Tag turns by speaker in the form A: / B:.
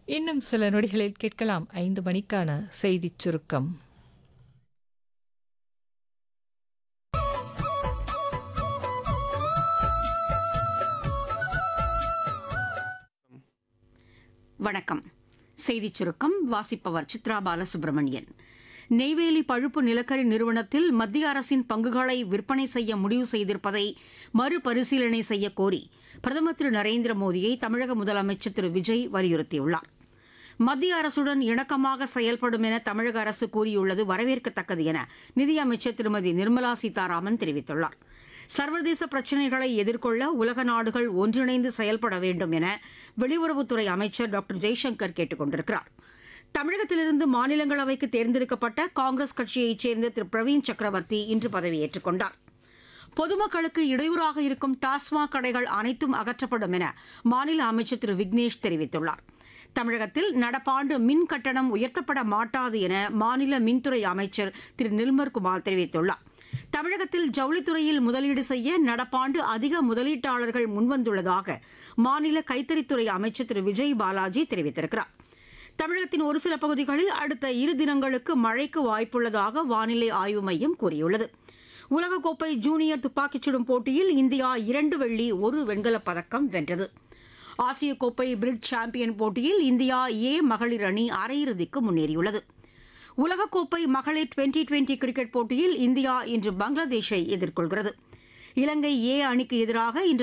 A: இன்னும் சில நொடிகளில் கேட்கலாம் ஐந்து மணிக்கான செய்திச் சுருக்கம்
B: வணக்கம் செய்திச் சுருக்கம் வாசிப்பவர் சித்ரா பாலசுப்ரமணியன் நெய்வேலி பழுப்பு நிலக்கரி நிறுவனத்தில் மத்திய அரசின் பங்குகளை விற்பனை செய்ய முடிவு செய்திருப்பதை மறுபரிசீலனை செய்ய கோரி பிரதமர் திரு நரேந்திர மோடியை தமிழக முதலமைச்சர் திரு விஜய் வலியுறுத்தியுள்ளார் மத்திய அரசுடன் இணக்கமாக செயல்படும் என தமிழக அரசு கூறியுள்ளது வரவேற்கத்தக்கது என நிதியமைச்சர் திருமதி நிர்மலா சீதாராமன் தெரிவித்துள்ளார் சர்வதேச பிரச்சினைகளை எதிர்கொள்ள உலக நாடுகள் ஒன்றிணைந்து செயல்பட வேண்டும் என வெளியுறவுத்துறை அமைச்சர் டாக்டர் ஜெய்சங்கர் கேட்டுக் கொண்டிருக்கிறார் தமிழகத்திலிருந்து மாநிலங்களவைக்கு தேர்ந்தெடுக்கப்பட்ட காங்கிரஸ் கட்சியைச் சேர்ந்த திரு பிரவீன் சக்கரவர்த்தி இன்று பதவியேற்றுக் கொண்டார் பொதுமக்களுக்கு இடையூறாக இருக்கும் டாஸ்மாக் கடைகள் அனைத்தும் அகற்றப்படும் என மாநில அமைச்சர் திரு விக்னேஷ் தெரிவித்துள்ளார் தமிழகத்தில் நடப்பாண்டு மின் கட்டணம் உயர்த்தப்பட மாட்டாது என மாநில மின்துறை அமைச்சர் திரு நிர்மல்குமார் தெரிவித்துள்ளார் தமிழகத்தில் ஜவுளித்துறையில் முதலீடு செய்ய நடப்பாண்டு அதிக முதலீட்டாளர்கள் முன்வந்துள்ளதாக மாநில கைத்தறித்துறை அமைச்சர் திரு விஜய் பாலாஜி தெரிவித்திருக்கிறார் தமிழகத்தின் ஒரு சில பகுதிகளில் அடுத்த இரு தினங்களுக்கு மழைக்கு வாய்ப்புள்ளதாக வானிலை ஆய்வு மையம் கூறியுள்ளது உலகக்கோப்பை ஜூனியர் துப்பாக்கிச் சுடும் போட்டியில் இந்தியா இரண்டு வெள்ளி ஒரு வெண்கலப் பதக்கம் வென்றது ஆசிய கோப்பை பிரிட் சாம்பியன் போட்டியில் இந்தியா ஏ மகளிர் அணி அரையிறுதிக்கு முன்னேறியுள்ளது உலகக்கோப்பை மகளிர் டுவெண்டி டுவெண்டி கிரிக்கெட் போட்டியில் இந்தியா இன்று பங்களாதேஷை எதிர்கொள்கிறது இலங்கை ஏ அணிக்கு எதிராக இன்று